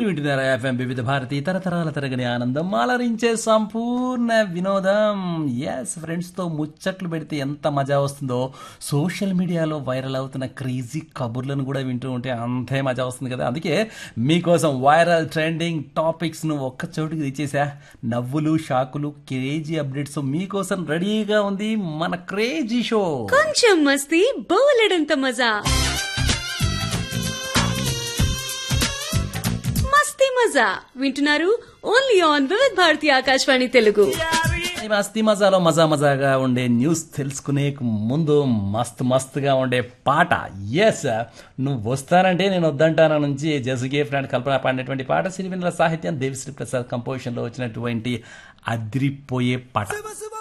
వింటున్నారా ఎఫ్ఎం వివిధ భారతి తరతరాల తరగని ఆనందం అలరించే సంపూర్ణ వినోదం ఎస్ ఫ్రెండ్స్ తో ముచ్చట్లు పెడితే ఎంత మజా వస్తుందో సోషల్ మీడియాలో వైరల్ అవుతున్న క్రేజీ కబుర్లను కూడా వింటూ ఉంటే అంతే మజా వస్తుంది కదా అందుకే మీకోసం వైరల్ ట్రెండింగ్ టాపిక్స్ ను ఒక్క చోటుకి తెచ్చేసా నవ్వులు షాకులు క్రేజీ అప్డేట్స్ మీకోసం రెడీగా ఉంది మన క్రేజీ షో కొంచెం మస్తీ బోలెడంత మజా మస్తీ మజా వింటున్నారు ఓన్లీ ఆన్ వివిధ భారతి ఆకాశవాణి తెలుగు ఈ మస్తీ మజాలో మజా మజాగా ఉండే న్యూస్ తెలుసుకునే ముందు మస్తు మస్తుగా ఉండే పాట ఎస్ నువ్వు వస్తానంటే నేను వద్దంటానా నుంచి జసుగే ఫ్రెండ్ కల్పన పాడినటువంటి పాట సిరివెన్నెల సాహిత్యం దేవిశ్రీ ప్రసాద్ కంపోజిషన్ లో వచ్చినటువంటి అదిరిపోయే పాట